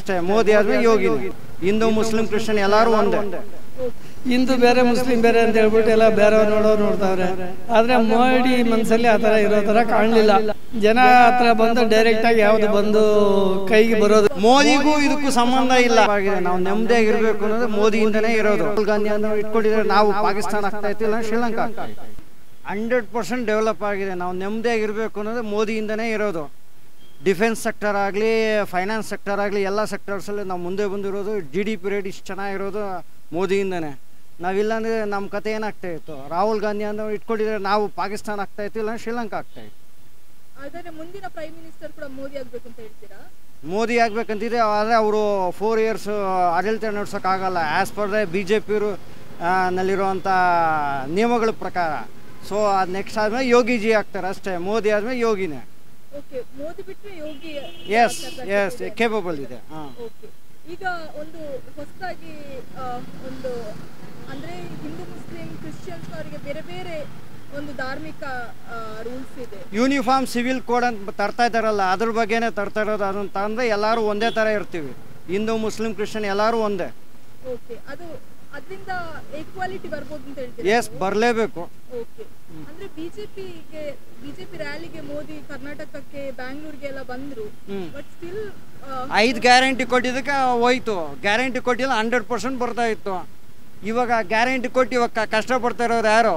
ಅಷ್ಟೇ ಮೋದಿ ಆದ್ಮೇಲೆ Yogi Hindu Muslim Christian ಎಲ್ಲರೂ ಒಂದೇ ಹಿಂದೂ ಬೇರೆ ಮುಸ್ಲಿಂ ಬೇರೆ ಅಂತ ಹೇಳ್ಬಿಟ್ಟು ಎಲ್ಲ ಬೇರೆ ನೋಡೋರು ನೋಡ್ತಾವ್ರೆ ಆದ್ರೆ ಮೋಡಿ ಮನ್ಸಲ್ಲಿ ಆ ತರ ಇರೋ ತರ ಕಾಣಲಿಲ್ಲ ಜನ ಹತ್ರ ಬಂದು ಡೈರೆಕ್ಟ್ ಆಗಿ ಯಾವ್ದು ಬಂದು ಕೈಗೆ ಬರೋದು ಮೋದಿಗೂ ಇದಕ್ಕೂ ಸಂಬಂಧ ಇಲ್ಲ ಆಗಿದೆ. ನಾವು ನೆಮ್ಮದಿಯಾಗಿರ್ಬೇಕು ಅನ್ನೋದು ಮೋದಿಯಿಂದನೇ ಇರೋದು ರಾಹುಲ್ ಗಾಂಧಿ ಅನ್ನೋ ಇಟ್ಕೊಂಡಿದ್ರೆ ನಾವು ಪಾಕಿಸ್ತಾನ ಆಗ್ತಾ ಇತ್ತಿಲ್ಲ ಶ್ರೀಲಂಕಾ ಆಗ್ತಾ ಇತ್ತು ಹಂಡ್ರೆಡ್ ಪರ್ಸೆಂಟ್ ಡೆವಲಪ್ ಆಗಿದೆ ನಾವು ನೆಮ್ಮದಿಯಾಗಿರ್ಬೇಕು ಅನ್ನೋದು ಮೋದಿಯಿಂದನೇ ಇರೋದು ಡಿಫೆನ್ಸ್ ಸೆಕ್ಟರ್ ಆಗಲಿ ಫೈನಾನ್ಸ್ ಸೆಕ್ಟರ್ ಆಗಲಿ ಎಲ್ಲ ಸೆಕ್ಟರ್ಸಲ್ಲಿ ನಾವು ಮುಂದೆ ಬಂದಿರೋದು ಜಿ ಡಿ ಪಿ ರೇಟ್ ಇಷ್ಟು ಚೆನ್ನಾಗಿರೋದು ಮೋದಿಯಿಂದನೇ ನಾವಿಲ್ಲಾಂದರೆ ನಮ್ಮ ಕತೆ ಏನಾಗ್ತಾ ಇತ್ತು ರಾಹುಲ್ ಗಾಂಧಿ ಅನ್ನೋ ಇಟ್ಕೊಂಡಿದ್ರೆ ನಾವು ಪಾಕಿಸ್ತಾನ ಆಗ್ತಾ ಇತ್ತು ಇಲ್ಲ ಶ್ರೀಲಂಕಾ ಆಗ್ತಾ ಇತ್ತು ಆದರೆ ಮುಂದಿನ ಪ್ರೈಮ್ ಮಿನಿಸ್ಟರ್ ಕೂಡ ಮೋದಿ ಆಗ್ಬೇಕು ಅಂತ ಹೇಳ್ತೀರಾ ಮೋದಿ ಆಗ್ಬೇಕಂತಿದೆ ಆದರೆ ಅವರು ಫೋರ್ ಇಯರ್ಸ್ ಆಡಳಿತ ನಡೆಸೋಕ್ಕಾಗಲ್ಲ as per the B J ಪಿರು ನಲ್ಲಿರುವಂಥ ನಿಯಮಗಳ ಪ್ರಕಾರ ಸೊ ಅದು ನೆಕ್ಸ್ಟ್ ಆದಮೇಲೆ ಯೋಗಿಜಿ ಆಗ್ತಾರೆ ಅಷ್ಟೇ ಮೋದಿ ಆದಮೇಲೆ ಯೋಗಿನೇ ಓಕೆ ಮೋದಿ ಬಿಟ್ಟರೆ ಯೋಗಿ ಎಸ್ ಎಸ್ ಕೇಪಬಲ್ ಇದೆ ಹಾಂ ಓಕೆ ಈಗ ಒಂದು ಹೊಸದಾಗಿ ಒಂದು ಅಂದ್ರೆ ಹಿಂದೂ ಮುಸ್ಲಿಂ ಕ್ರಿಶ್ಚಿಯನ್ಸ್ ಅವರಿಗೆ ಬೇರೆ ಬೇರೆ ಒಂದು ಧಾರ್ಮಿಕ ರೂಲ್ಸ್ ಇದೆ ಯೂನಿಫಾರ್ಮ್ ಸಿವಿಲ್ ಕೋಡ್ ಅಂತ ತರ್ತಾ ಇದ್ದಾರಲ್ಲ ಅದ್ರ ಬಗ್ಗೆನೇ ತರ್ತಾ ಇರೋದು ಅದನ್ನ ತಂದರೆ ಎಲ್ಲರೂ ಒಂದೇ ಥರ ಇರ್ತೀವಿ ಹಿಂದೂ ಮುಸ್ಲಿಂ ಕ್ರಿಶ್ಚಿಯನ್ ಎಲ್ಲರೂ ಒಂದೇ ಓಕೆ ಅದು ಅದರಿಂದ ಈಕ್ವಾಲಿಟಿ ಬರ್ಬೋದು ಅಂತ ಹೇಳ್ತೀರಾ ಎಸ್ ಬರಲೇಬೇಕು ಓಕೆ ಅಂದ್ರೆ ಬಿಜೆಪಿಗೆ ಬಿಜೆಪಿ ರ್ಯಾಲಿಗೆ ಮೋದಿ ಕರ್ನಾಟಕಕ್ಕೆ ಬ್ಯಾಂಗ್ಳೂರ್ಗೆ ಎಲ್ಲ ಬಂದ್ರು ಹ್ಮ್. ಬಟ್ ಸ್ಟಿಲ್ ಐದು ಗ್ಯಾರಂಟಿ ಕೊಟ್ಟಿದ್ದಕ್ಕೆ ಹೋಯ್ತು ಗ್ಯಾರಂಟಿ ಕೊಟ್ಟಿಲ್ಲ ಹಂಡ್ರೆಡ್ ಪರ್ಸೆಂಟ್ ಬರ್ತಾ ಇತ್ತು ಇವಾಗ ಗ್ಯಾರಂಟಿ ಕೊಟ್ಟು ಇವಾಗ ಕ- ಕಷ್ಟಪಡ್ತಾ ಇರೋರು ಯಾರು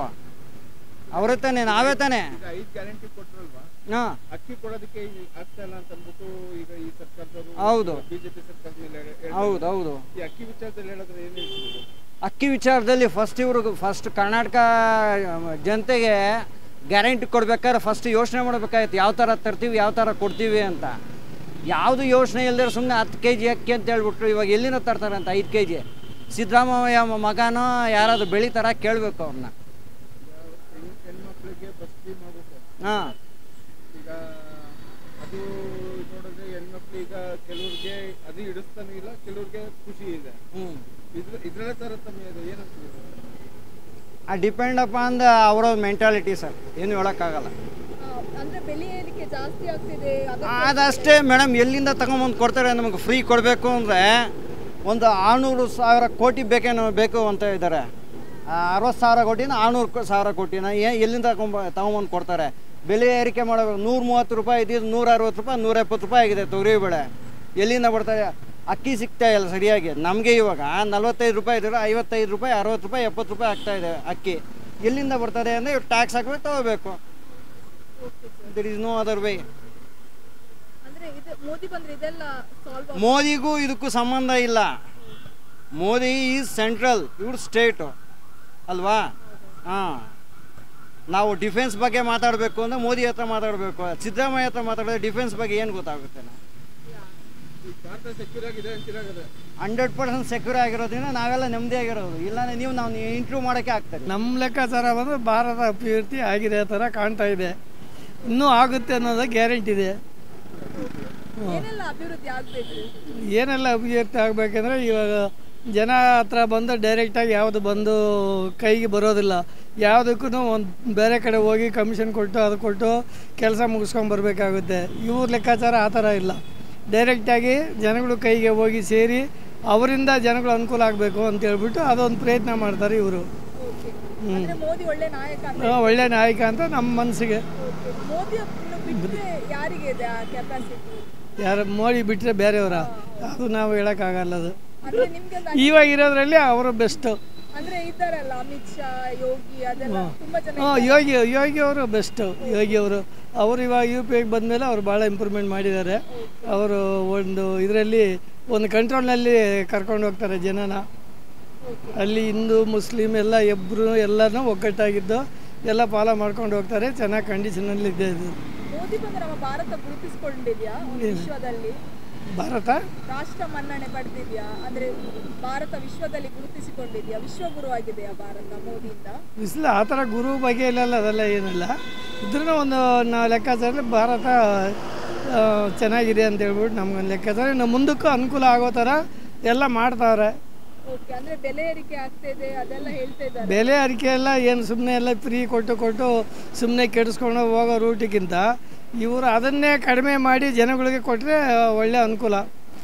ಅವರೇ ತಾನೇ ನಾವೇ ತಾನೇ ಈಗ ಐದು ಗ್ಯಾರಂಟಿ ಕೊಟ್ರಲ್ವಾ ಹಾಂ ಅಕ್ಕಿ ಕೊಡೋದಕ್ಕೆ ಈ- ಆಗ್ತಾ ಇಲ್ಲ ಅಂತ ಅಂದ್ಬಿಟ್ಟು ಈಗ ಈ ಸರ್ಕಾರದವರು ಹೌದು. ಬಿಜೆಪಿ ಸರ್ಕಾರದ ಮೇಲೆ ಹೇಳ್- ಹೇಳ್ತಾರೆ. ಹೌದು ಹೌದು ಈ ಅಕ್ಕಿ ವಿಚಾರದಲ್ಲಿ ಹೇಳಿದ್ರೆ ಏನ್ ಹೇಳ್ತೀರಿ ಅಕ್ಕಿ ವಿಚಾರದಲ್ಲಿ ಫಸ್ಟ್ ಇವ್ರಿಗೆ ಫಸ್ಟ್ ಕರ್ನಾಟಕ ಜನತೆಗೆ ಗ್ಯಾರಂಟಿ ಕೊಡ್ಬೇಕಾದ್ರೆ ಫಸ್ಟ್ ಯೋಚನೆ ಮಾಡ್ಬೇಕಾಗಿತ್ತು ಯಾವ ಥರ ತರ್ತೀವಿ ಯಾವ ಥರ ಕೊಡ್ತೀವಿ ಅಂತ ಯಾವುದು ಯೋಚನೆ ಇಲ್ಲದೆ ಸುಮ್ಮನೆ ಹತ್ತು ಕೆ ಜಿ ಅಕ್ಕಿ ಅಂತ ಹೇಳ್ಬಿಟ್ರು ಇವಾಗ ಎಲ್ಲಿಂದ ತರ್ತಾರೆ ಅಂತ ಐದು ಕೆ ಜಿ ಸಿದ್ದರಾಮಯ್ಯ ಮಗನೋ ಯಾರಾದ್ರು ಬೆಳಿತಾರ ಕೇಳಬೇಕು ಅವ್ರನ್ನ ಹೆಣ್- ಹೆಣ್ಮಕ್ಳಿಗೆ ಬಸ್ ಫ್ರೀ ಮಾಡ್ಬೇಕು ಹಾಂ ಈಗ ಅದು ನೋಡಿದ್ರೆ ಹೆಣ್ಮಕ್ಳು ಈಗ ಕೆಲವ್ರಿಗೆ ಅದು ಹಿಡಿಸ್ತಾನೆ ಇಲ್ಲ ಕೆಲವ್ರಿಗೆ ಖುಷಿ ಇದೆ ಹ್ಞೂ ಇದ್ರ ಇದ್ರಲ್ಲೇ ತಾರತಮ್ಯ ಇದೆ ಏನಂತೀರಿ ಆ ಡಿಪೆಂಡ್ ಅಪಾನ್ ದ ಅವರ ಮೆಂಟಾಲಿಟಿ ಸರ್ ಏನು ಹೇಳೋಕ್ಕಾಗಲ್ಲ ಅಂದ್ರೆ ಬೆಲೆ ಏರಿಕೆ ಜಾಸ್ತಿ ಆಗ್ತಿದೆ ಅಗತ್ಯ ಅದಷ್ಟೇ ಮೇಡಮ್ ಎಲ್ಲಿಂದ ತಗೊಂಬಂದು ಕೊಡ್ತಾರೆ ನಮಗೆ ಫ್ರೀ ಕೊಡಬೇಕು ಅಂದರೆ ಒಂದು ಆರುನೂರು ಸಾವಿರ ಕೋಟಿ ಬೇಕೇನೋ ಬೇಕು ಅಂತ ಇದ್ದಾರೆ ಅರವತ್ತು ಸಾವಿರ ಕೋಟಿನ ಆರುನೂರು ಕೋ- ಸಾವಿರ ಕೋಟಿನ ಏ ಎಲ್ಲಿಂದ ತಗೊಂಬ ತಗೊಂಬಂದು ಕೊಡ್ತಾರೆ ಬೆಲೆ ಏರಿಕೆ ಮಾಡಬೇಕು ನೂರ ಮೂವತ್ತು ರೂಪಾಯಿ ಇದ್ದಿದ್ದು ನೂರ ಅರವತ್ತು ರೂಪಾಯಿ ನೂರ ಎಪ್ಪತ್ತು ರೂಪಾಯಿ ಆಗಿದೆ ತೊಗರಿಬೇಳೆ ಎಲ್ಲಿಂದ ಬರ್ತಾರೆ ಅಕ್ಕಿ ಸಿಗ್ತಾ ಇಲ್ಲ ಸರಿಯಾಗಿ ನಮಗೆ ಇವಾಗ ನಲ್ವತ್ತೈದು ರೂಪಾಯಿ ಇದ್ರೆ ಐವತ್ತೈದು ರೂಪಾಯಿ ಅರವತ್ತು ರೂಪಾಯಿ ಎಪ್ಪತ್ತು ರೂಪಾಯಿ ಆಗ್ತಾ ಇದೆ ಅಕ್ಕಿ ಎಲ್ಲಿಂದ ಬರ್ತದೆ ಅಂದರೆ ಇವ್ರು ಟ್ಯಾಕ್ಸ್ ಹಾಕ್ಬೇಕು ತಗೋಬೇಕು there is no other way ಅಂದ್ರೆ ಇದು ಮೋದಿ ಬಂದ್ರೆ ಇದೆಲ್ಲ ಸಾಲ್ವ್ ಮೋದಿಗೂ ಇದಕ್ಕೂ ಸಂಬಂಧ ಇಲ್ಲ ಮೋದಿ ಈಸ್ ಸೆಂಟ್ರಲ್ ಇವ್ರು ಸ್ಟೇಟು ಅಲ್ವಾ ಹಾಂ ನಾವು ಡಿಫೆನ್ಸ್ ಬಗ್ಗೆ ಮಾತಾಡಬೇಕು ಅಂದರೆ ಮೋದಿ ಹತ್ರ ಮಾತಾಡಬೇಕು ಸಿದ್ದರಾಮಯ್ಯ ಹತ್ರ ಮಾತಾಡಿದ್ರೆ ಡಿಫೆನ್ಸ್ ಬಗ್ಗೆ ಏನು ಗೊತ್ತಾಗುತ್ತೆ ಈ ಭಾರತ ಸೆಕ್ಯೂರ್ ಆಗಿದೆ ಅಂತಿರಾಗದೆ ಹಂಡ್ರೆಡ್ ಪರ್ಸೆಂಟ್ ಸೆಕ್ಯೂರ್ ಆಗಿರೋದ್ರಿಂದ ನಾವೆಲ್ಲ ನೆಮ್ಮದಿಯಾಗಿರೋದು ಇಲ್ಲಾಂದ್ರೆ ನೀವು ನಾವು ಇಂಟ್ರ್ಯೂ ಮಾಡೋಕ್ಕೆ ಆಗ್ತದೆ ನಮ್ಮ ಲೆಕ್ಕಾಚಾರ ಬಂದ್ರೆ ಭಾರತ ಅಭಿವೃದ್ಧಿ ಆಗಿದೆ ಥರ ಕಾಣ್ತಾ ಇದೆ ಇನ್ನೂ ಆಗುತ್ತೆ ಅನ್ನೋದು ಗ್ಯಾರಂಟಿ ಇದೆ ಏನೆಲ್ಲ ಅಭಿವೃದ್ಧಿ ಆಗ್ಬೇಕು ಏನೆಲ್ಲ ಅಭಿವೃದ್ಧಿ ಆಗಬೇಕಂದ್ರೆ ಇವಾಗ ಜನ ಹತ್ರ ಬಂದು ಡೈರೆಕ್ಟಾಗಿ ಯಾವುದು ಬಂದು ಕೈಗೆ ಬರೋದಿಲ್ಲ ಯಾವುದಕ್ಕೂ ಒಂದು ಬೇರೆ ಕಡೆ ಹೋಗಿ ಕಮಿಷನ್ ಕೊಟ್ಟು ಅದು ಕೊಟ್ಟು ಕೆಲಸ ಮುಗಿಸ್ಕೊಂಡು ಬರಬೇಕಾಗುತ್ತೆ ಇವ್ರ ಲೆಕ್ಕಾಚಾರ ಆ ಥರ ಇಲ್ಲ ಡೈರೆಕ್ಟಾಗಿ ಜನಗಳು ಕೈಗೆ ಹೋಗಿ ಸೇರಿ ಅವರಿಂದ ಜನಗಳು ಅನುಕೂಲ ಆಗಬೇಕು ಅಂತ ಹೇಳ್ಬಿಟ್ಟು ಅದೊಂದು ಪ್ರಯತ್ನ ಮಾಡ್ತಾರೆ ಇವರು ಓಕೆ ಅಂದ್ರೆ ಮೋದಿ ಒಳ್ಳೆ ನಾಯಕ ಅಂತ ಒಳ್ಳೆ ನಾಯಕ ಅಂತ ನಮ್ಮ ಮನಸ್ಸಿಗೆ Okay. ಮೋದಿ ಅವ್ರನ್ನ ಬಿಟ್ರೆ ಯಾರಿಗೆ ಇದೆ ಆ ಕೆಪಾಸಿಟಿ ಯಾರು ಮೋಡಿ ಬಿಟ್ಟರೆ ಬೇರೆಯವರ ಅದು ನಾವು ಹೇಳೋಕ್ಕಾಗಲ್ಲ ಅದು ಅಂದ್ರೆ ನಿಮ್ಗೆ ಒಂದು ಇವಾಗ ಇರೋದ್ರಲ್ಲಿ ಅವರು ಬೆಸ್ಟು ಅಂದ್ರೆ ಇದ್ದಾರಲ್ಲ ಅಮಿತ್ ಶಾ ಯೋಗಿ ಅದೆಲ್ಲ ತುಂಬಾ ಜನ ಹಾಂ ಯೋಗಿ ಯೋಗಿ ಅವರು ಬೆಸ್ಟು ಯೋಗಿ ಅವರು ಅವರು ಇವಾಗ ಯು ಪಿ ಐಗೆ ಬಂದಮೇಲೆ ಅವರು ಭಾಳ ಇಂಪ್ರೂವ್ಮೆಂಟ್ ಮಾಡಿದ್ದಾರೆ ಅವರು ಒಂದು ಇದರಲ್ಲಿ ಒಂದು ಕಂಟ್ರೋಲ್ನಲ್ಲಿ ಕರ್ಕೊಂಡು ಹೋಗ್ತಾರೆ ಜನನ ಅಲ್ಲಿ ಹಿಂದೂ ಮುಸ್ಲಿಂ ಎಲ್ಲ ಇಬ್ಬರು ಎಲ್ಲನೂ ಒಗ್ಗಟ್ಟಾಗಿದ್ದು ಎಲ್ಲ ಫಾಲೋ ಮಾಡ್ಕೊಂಡು ಹೋಗ್ತಾರೆ ಚೆನ್ನಾಗಿ ಕಂಡೀಷನಲ್ಲಿ ಇದೆ ಇದು ಮೋದಿ ಬಂದ್ರೆ ನಮ್ಮ ಭಾರತ ಗುರುತಿಸ್ಕೊಂಡಿದ್ಯಾ ಒಂದು ವಿಶ್ವದಲ್ಲಿ ಭಾರತ ರಾಷ್ಟ್ರ ಮನ್ನಣೆ ಪಡೆದಿದ್ಯಾ ಅಂದ್ರೆ ಭಾರತ ವಿಶ್ವದಲ್ಲಿ ಗುರುತಿಸಿಕೊಂಡಿದ್ಯಾ ವಿಶ್ವಗುರು ಆಗಿದೆಯಾ ಭಾರತ ಮೋದಿಯಿಂದ ಬಿಸಿಲು ಆ ಥರ ಗುರು ಬಗೆಯಲ್ಲ ಅದೆಲ್ಲ ಏನಿಲ್ಲ ಇದ್ರೂ ಒಂದು ನಾವು ಲೆಕ್ಕಾಚಾರದಲ್ಲಿ ಭಾರತ ಆ, ಚೆನ್ನಾಗಿದೆ ಅಂತ ಹೇಳ್ಬಿಟ್ಟು ನಮ್ಗೊಂದು ಲೆಕ್ಕಾಚಾರ ಇನ್ನು ಮುಂದಕ್ಕೂ ಅನುಕೂಲ ಆಗೋ ಥರ ಎಲ್ಲ ಮಾಡ್ತಾವ್ರೆ ಓಕೆ ಅಂದ್ರೆ ಬೆಲೆ ಏರಿಕೆ ಆಗ್ತಾ ಇದೆ ಅದೆಲ್ಲ ಹೇಳ್ತಾ ಇದ್ದಾರೆ ಬೆಲೆ ಅರಿಕೆ ಎಲ್ಲ ಏನು ಸುಮ್ಮನೆ ಎಲ್ಲ ಫ್ರೀ ಕೊಟ್ಟು ಕೊಟ್ಟು ಸುಮ್ಮನೆ ಕೆಡಿಸ್ಕೊಂಡು ಹೋಗೋ ರೂಟಿಗಿಂತ ಇವರು ಅದನ್ನೇ ಕಡಿಮೆ ಮಾಡಿ ಜನಗಳಿಗೆ ಕೊಟ್ಟರೆ ಒಳ್ಳೆ ಅನುಕೂಲ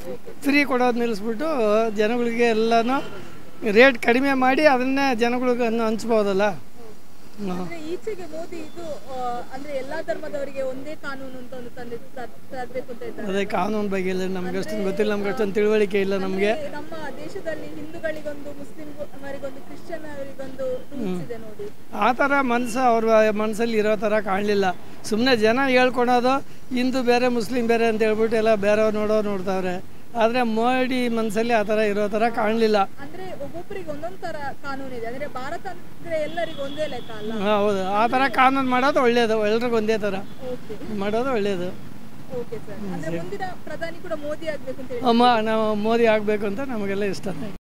ಫ್ರೀ ಕೊಡೋದು ನಿಲ್ಲಿಸ್ಬಿಟ್ಟು ಜನಗಳಿಗೆ ಎಲ್ಲನೂ ರೇಟ್ ಕಡಿಮೆ ಮಾಡಿ ಅದನ್ನೇ ಜನಗಳಿಗೆ ಹಂಚ್ಬೋದಲ್ಲ ಹಾಂ ಅಂದ್ರೆ ಈಚೆಗೆ ಮೋದಿ ಇದು ಆ, ಅಂದ್ರೆ ಎಲ್ಲಾ ಧರ್ಮದವರಿಗೆ ಒಂದೇ ಕಾನೂನು ಅಂತ ಒಂದು ತಂದೆ ತ- ತರ್ಬೇಕು ಅಂತ ಇದ್ದಾರೆ ಅದೇ ಕಾನೂನು ಬಗ್ಗೆ ಇಲ್ಲ ನಮ್ಗೆ ಅಷ್ಟೊಂದು ಗೊತ್ತಿಲ್ಲ ನಮ್ಗೆ ಅಷ್ಟೊಂದು ತಿಳುವಳಿಕೆ ಇಲ್ಲ ನಮಗೆ ಅಂದ್ರೆ ನಮ್ಮ ದೇಶದಲ್ಲಿ ಹಿಂದೂಗಳಿಗೊಂದು ಮುಸ್ಲಿಂವರಿಗೊಂದು ಕ್ರಿಶ್ಚಿಯನ್ ಅವರಿಗೊಂದು ರೂಲ್ಸ್ ಇದೆ ನೋಡಿ ಆ ಥರ ಮನಸ್ಸು ಅವ್ರ ಮನಸ್ಸಲ್ಲಿ ಇರೋ ಥರ ಕಾಣಲಿಲ್ಲ ಸುಮ್ಮನೆ ಜನ ಹೇಳ್ಕೊಳೋದು ಹಿಂದೂ ಬೇರೆ ಮುಸ್ಲಿಂ ಬೇರೆ ಅಂತ ಹೇಳ್ಬಿಟ್ಟು ಎಲ್ಲ ಬೇರೆಯವ್ರು ನೋಡೋ ನೋಡ್ತಾವ್ರೆ ಆದರೆ ಮೋಡಿ ಮನಸ್ಸಲ್ಲಿ ಆ ಥರ ಇರೋ ಥರ ಕಾಣಲಿಲ್ಲ ಅಂದ್ರೆ ಒಬ್ಬೊಬ್ಬರಿಗೆ ಒಂದೊಂದ್ ತರ ಕಾನೂನು ಇದೆ ಅಂದ್ರೆ ಭಾರತ ಅಂದ್ರೆ ಎಲ್ಲರಿಗೂ ಒಂದೇ ಲೆಕ್ಕ ಅಲ್ಲ ಹೌದು ಆ ಥರ ಕಾನೂನು ಮಾಡೋದು ಒಳ್ಳೆಯದು ಎಲ್ರಿಗೂ ಒಂದೇ ಥರ ಓಕೆ ಮಾಡೋದು ಒಳ್ಳೆಯದು ಓಕೆ ಸರ್ ಅಂದ್ರೆ ಮುಂದಿನ ಪ್ರಧಾನಿ ಕೂಡ ಮೋದಿ ಆಗ್ಬೇಕು ಅಂತ ಹೇಳಿ ಅಮ್ಮ ನಾವು ಮೋದಿ ಆಗಬೇಕು ಅಂತ ನಮಗೆಲ್ಲ ಇಷ್ಟನೇ